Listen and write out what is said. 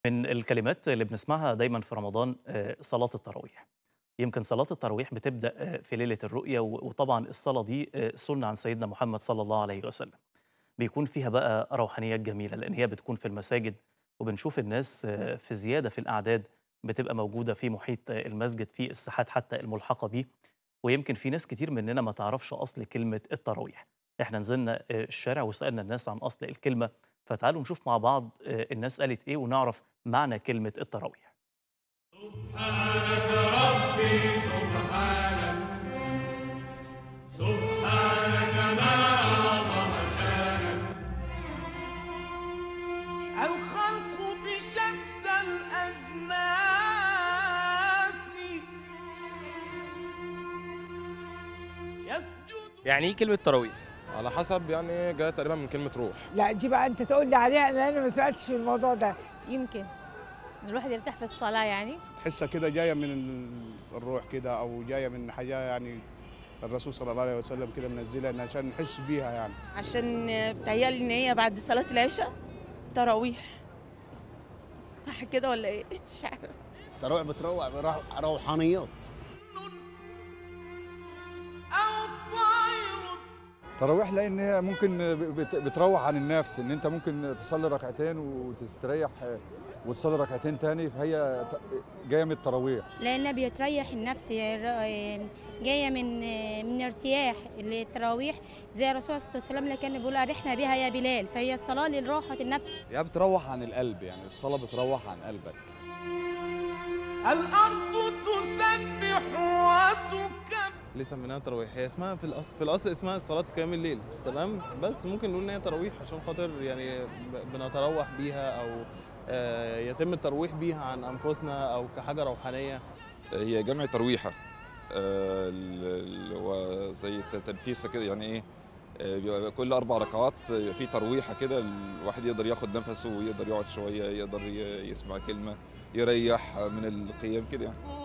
من الكلمات اللي بنسمعها دايمًا في رمضان آآ صلاة التراويح. يمكن صلاة التراويح بتبدأ آآ في ليلة الرؤية و وطبعًا الصلاة دي آآ سُنّة عن سيدنا محمد صلى الله عليه وسلم. بيكون فيها بقى روحانيات جميلة، لإن هي بتكون في المساجد وبنشوف الناس آه، في زيادة في الأعداد بتبقى موجودة في محيط آه، المسجد، في الساحات حتى الملحقة بيه، ويمكن في ناس كتير مننا ما تعرفش أصل كلمة التراويح. إحنا نزلنا آآ الشارع وسألنا الناس عن أصل الكلمة، فتعالوا نشوف مع بعض آآ الناس قالت إيه ونعرف معنى كلمة التراويح. سبحانك ربي سبحانك سبحانك ما أعظم شانك الخلق بشتى الأجناس يسجد يعني ايه كلمة تراويح؟ على حسب يعني جايه تقريبا من كلمه روح لا دي بقى انت تقول لي عليها لان انا ما سالتش في الموضوع ده يمكن إن الواحد يرتاح في الصلاة يعني تحسها كده جايه من ال- الروح كده او جايه من حاجه يعني الرسول صلى الله عليه وسلم كده منزلها إن عشان نحس بيها يعني عشان بتهيألي ان هي بعد صلاة العشاء تراويح صح كده ولا ايه؟ مش عارفة تروح بتروح بروح- روحانيات أو طير تراويح لان هي ممكن بت- بتروح عن النفس ان انت ممكن تصلي ركعتين وتستريح وتصلي ركعتين تاني فهي ت- جايه من التراويح لأنها بيتريح النفس الر- جاية من من ارتياح التراويح زي الرسول صلى الله عليه وسلم اللي كان بيقول أرحنا بها يا بلال فهي الصلاة لراحة النفس هي بتروح عن القلب يعني الصلاة بتروح عن قلبك الأرض تسبح وتكبر ليه سميناها تراويح؟ هي اسمها في الأصل في الأصل اسمها صلاة قيام الليل تمام؟ بس ممكن نقول إن هي تراويح عشان خاطر يعني ب- بنتروح بيها أو آه، يتم الترويح بيها عن أنفسنا أو كحاجة روحانية هي جمع ترويحة آه، اللي هو زي ت- تنفيسة كده يعني ايه آه، بيبقى كل أربع ركعات آه، في ترويحة كده الواحد يقدر ياخد نفسه ويقدر يقعد شوية يقدر ي- يسمع كلمة يريح من القيام كده يعني